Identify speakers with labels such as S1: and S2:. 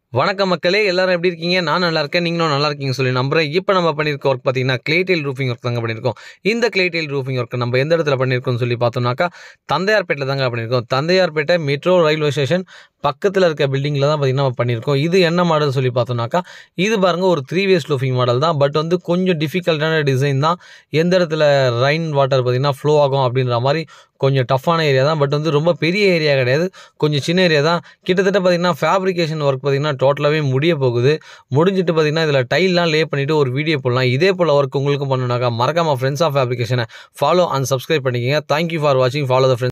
S1: வணக்கம் மக்களே எல்லாரும் எப்படி இருக்கீங்க நான் நல்லா இருக்கேன் நீங்களும் நல்லா இருக்கீங்க சொல்லி நம்புறேன் இப்போ நம்ம பண்ணியிருக்க ஒர்க் பார்த்தீங்கன்னா கிளேடைல் ரூஃபிங் ஒர்க் தாங்க பண்ணியிருக்கோம் இந்த கிளேடைல் ரூஃபிங் ஒர்க் நம்ம எந்த இடத்துல பண்ணியிருக்கோம்னு சொல்லி பார்த்தோம்னாக்கா தந்தையார்பேட்டில் தாங்க பண்ணியிருக்கோம் தந்தையார்பேட்டை மெட்ரோ ரயில்வே ஸ்டேஷன் பக்கத்தில் இருக்க பில்டிங்கில் தான் பார்த்தீங்கன்னா நம்ம பண்ணியிருக்கோம் இது என்ன மாடல் சொல்லி பார்த்தோம்னாக்கா இது பாருங்க ஒரு த்ரீ வேஸ் லூஃபிங் மாடல் தான் பட் வந்து கொஞ்சம் டிஃபிகல்ட்டான டிசைன் தான் எந்த இடத்துல ரைன் வாட்டர் பார்த்தீங்கன்னா ஃப்ளோ ஆகும் அப்படின்ற மாதிரி கொஞ்சம் டஃப்பான ஏரியா தான் பட் வந்து ரொம்ப பெரிய ஏரியா கிடையாது கொஞ்சம் சின்ன ஏரியா தான் கிட்டத்தட்ட பார்த்தீங்கன்னா ஃபேப்ரிகேஷன் ஒர்க் பார்த்தீங்கன்னா டோட்டலாகவே முடிய போகுது முடிஞ்சிட்டு பார்த்தீங்கன்னா இதில் டைல்லாம் லே பண்ணிவிட்டு ஒரு வீடியோ போடலாம் இதே போல் ஒர்க் உங்களுக்கும் பண்ணணுனாக்கா மறக்காம ஃப்ரெண்ட்ஸ் ஆஃப் ஃபேப்ரிகேஷனை ஃபாலோ அண்ட் சப்ஸ்கிரைப் பண்ணிக்கங்க தேங்க்யூ ஃபார் வாட்சிங் ஃபாலோ த ஃப்ரெண்ட்ஸ்